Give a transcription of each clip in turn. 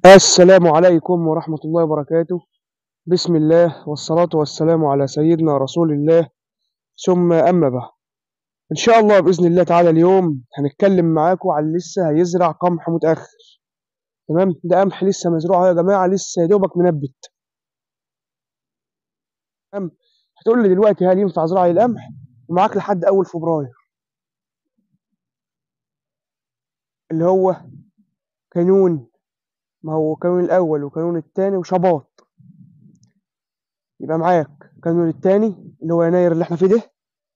السلام عليكم ورحمة الله وبركاته بسم الله والصلاة والسلام على سيدنا رسول الله ثم أما بعد إن شاء الله بإذن الله تعالى اليوم هنتكلم معاكم عن لسه هيزرع قمح متأخر تمام ده قمح لسه مزروع يا جماعة لسه يا دوبك منبت تمام هتقول لي دلوقتي هل ينفع زراعة القمح ومعاك لحد أول فبراير اللي هو كانون ما هو كانون الأول وكانون التاني وشباط يبقى معاك كانون التاني اللي هو يناير اللي احنا فيه ده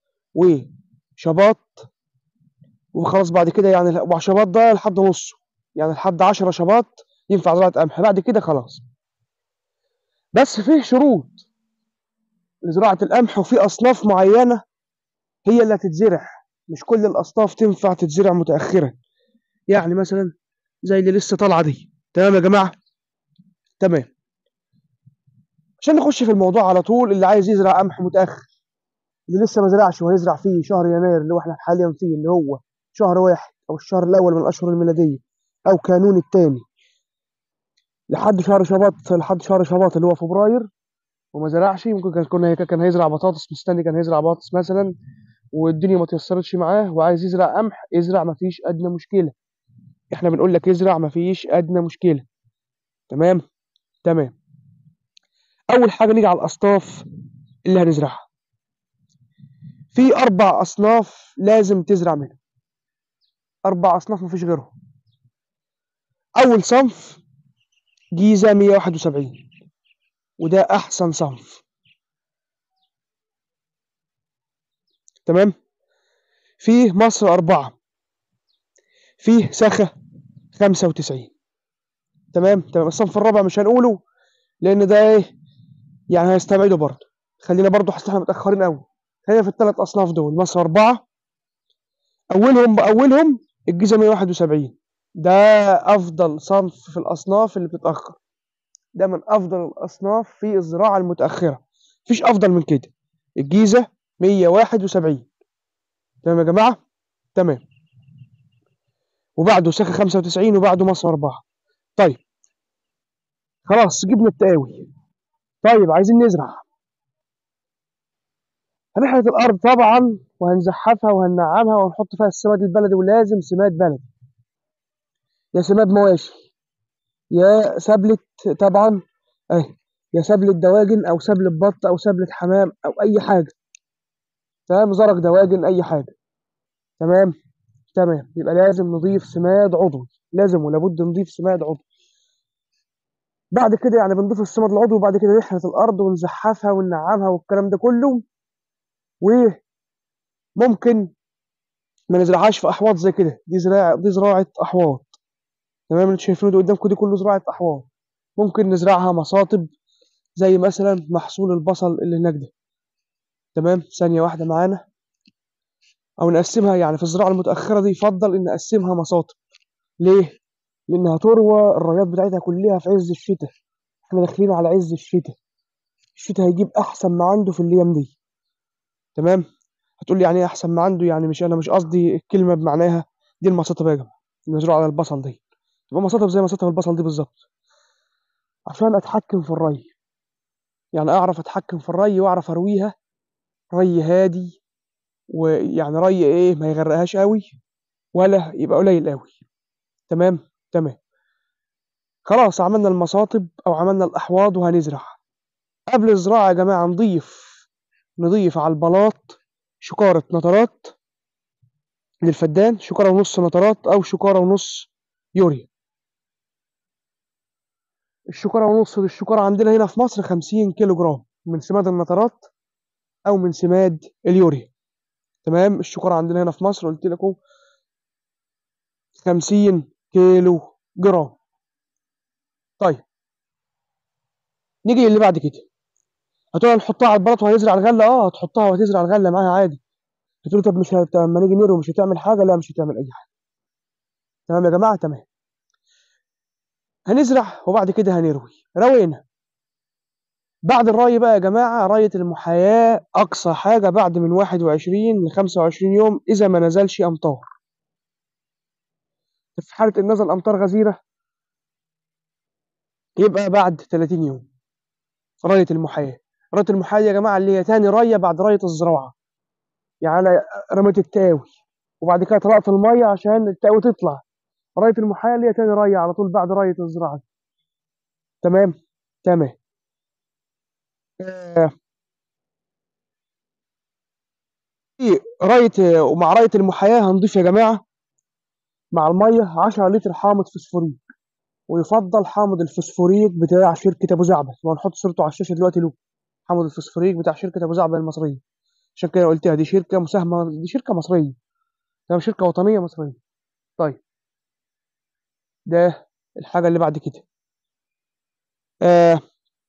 وشباط وخلاص بعد كده يعني وشباط ده لحد نصه يعني لحد عشرة شباط ينفع زراعة قمح بعد كده خلاص بس فيه شروط لزراعة القمح وفي أصناف معينة هي اللي هتتزرع مش كل الأصناف تنفع تتزرع متأخرا يعني مثلا زي اللي لسه طالعة دي تمام يا جماعة تمام عشان نخش في الموضوع على طول اللي عايز يزرع قمح متأخر اللي لسه ما زرعش وهيزرع فيه شهر يناير اللي هو احنا حاليا فيه اللي هو شهر واحد أو الشهر الأول من الأشهر الميلادية أو كانون التاني لحد شهر شباط لحد شهر شباط اللي هو فبراير وما زرعش ممكن كان كنا كان هيزرع بطاطس مستني كان هيزرع بطاطس مثلا والدنيا ما تيسرتش معاه وعايز يزرع قمح ازرع ما فيش أدنى مشكلة احنا بنقول لك ازرع ما فيش أدنى مشكلة تمام تمام أول حاجة نيجي على الأصناف اللي هنزرعها في أربع أصناف لازم تزرع منهم أربع أصناف مفيش غيرهم أول صنف جيزة 171 وده أحسن صنف تمام فيه مصر أربعة فيه سخة خمسة وتسعين تمام تمام الصنف الرابع مش هنقوله لأن ده إيه يعني هيستبعده برضه خلينا برضه حاسس احنا متأخرين أوي خلينا في الثلاث أصناف دول مصر أربعة أولهم بأولهم الجيزة 171 ده أفضل صنف في الأصناف اللي بتتأخر ده من أفضل الأصناف في الزراعة المتأخرة مفيش أفضل من كده الجيزة 171 تمام يا جماعة تمام وبعده سكة 95 وبعده مصر أربعة طيب خلاص جبنا التقاوي طيب عايزين نزرع هنحرث الأرض طبعا وهنزحفها وهننعمها ونحط فيها السماد البلدي ولازم سماد بلدي يا سماد مواشي يا سبلة طبعا اهي يا سبلة دواجن أو سبلة بط أو سبلة حمام أو أي حاجة تمام زرق دواجن أي حاجة تمام تمام يبقى لازم نضيف سماد عضوي لازم ولابد نضيف سماد عضوي بعد كده يعني بنضيف السماد العضوي وبعد كده نحرث الأرض ونزحفها وننعمها والكلام ده كله وممكن ما نزرعهاش في أحواض زي كده دي زراعة دي زراعة أحواض تمام اللي انتوا شايفينه ده قدامكم دي كله زراعة أحواض ممكن نزرعها مصاطب زي مثلا محصول البصل اللي هناك ده تمام ثانية واحدة معانا أو نقسمها يعني في الزراعة المتأخرة دي يفضل إن نقسمها مصاطب ليه؟ لأنها تروى الرايات بتاعتها كلها في عز الشتاء احنا داخلين على عز الشتاء الشتاء هيجيب أحسن ما عنده في الأيام دي تمام هتقول لي يعني ايه أحسن ما عنده يعني مش أنا مش قصدي الكلمة بمعناها دي المصاطب يا جماعة المزروعة على البصل دي تبقى مصاطب زي مصاطب البصل دي بالظبط عشان أتحكم في الري يعني أعرف أتحكم في الري وأعرف أرويها ري هادي ويعني ري إيه ما يغرقهاش قوي ولا يبقى قليل قوي تمام تمام خلاص عملنا المصاطب أو عملنا الأحواض وهنزرع قبل الزراعة يا جماعة نضيف نضيف على البلاط شكارة نترات للفدان شكارة ونص نترات أو شكارة ونص يوريا الشكارة ونص دي الشكارة عندنا هنا في مصر خمسين كيلو جرام من سماد النترات أو من سماد اليوريا تمام الشكارة عندنا هنا في مصر قلت لكم خمسين كيلو جرام طيب نيجي اللي بعد كده هتقول نحطها على البلاط وهنزرع الغله اه هتحطها وهتزرع الغله معاها عادي هتقول طب مش هت... لما نيجي نروي مش هتعمل حاجه لا مش هتعمل اي حاجه تمام يا جماعه تمام هنزرع وبعد كده هنروي روينا بعد الري بقى يا جماعة رية المحاياة أقصى حاجة بعد من 21 ل 25 يوم إذا ما نزلش أمطار في حالة إن نزل أمطار غزيرة يبقى بعد 30 يوم راية المحاياة راية المحاياة يا جماعة اللي هي تاني راية بعد راية الزراعة يعني أنا رميت التاوي وبعد كده طلعت المية عشان التاوي تطلع راية المحاياة اللي هي تاني راية على طول بعد راية الزراعة تمام تمام آه، في راية ومع راية المحاياة هنضيف يا جماعة مع المية 10 لتر حامض فوسفوريك ويفضل حامض الفوسفوريك بتاع شركة أبو زعبل وهنحط صورته على الشاشة دلوقتي له حامض الفوسفوريك بتاع شركة أبو زعبل المصرية عشان كده قلتها دي شركة مساهمة دي شركة مصرية تمام شركة وطنية مصرية طيب ده الحاجة اللي بعد كده آه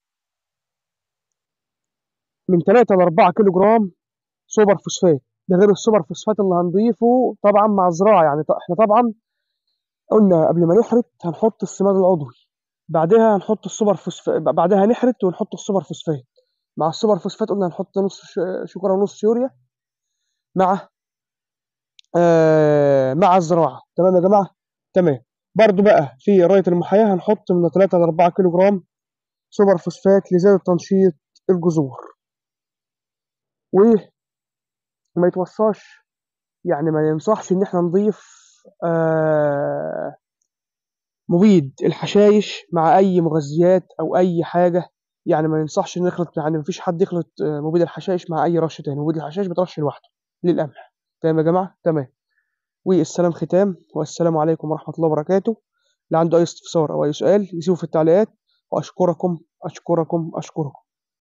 من 3 ل 4 كيلو جرام سوبر فوسفات ده غير السوبر فوسفات اللي هنضيفه طبعا مع الزراعة يعني ط- احنا طبعا قلنا قبل ما نحرث هنحط السماد العضوي بعدها هنحط السوبر فوسفات بعدها نحرث ونحط السوبر فوسفات مع السوبر فوسفات قلنا هنحط نص ش- شكرة ونص يوريا مع آه مع الزراعة تمام يا جماعة تمام برضو بقى في راية المحاياة هنحط من 3 ل 4 كيلو جرام سوبر فوسفات لزيادة تنشيط الجذور وما يتوصاش يعني ما ينصحش ان احنا نضيف آه مبيد الحشائش مع اي مغذيات او اي حاجه يعني ما ينصحش نخلط يعني ما فيش حد يخلط آه، مبيد الحشائش مع اي رش تاني مبيد الحشائش بترش لوحده للقمح تمام يا جماعه تمام والسلام ختام والسلام عليكم ورحمه الله وبركاته اللي عنده اي استفسار او اي سؤال يسيبه في التعليقات واشكركم اشكركم اشكركم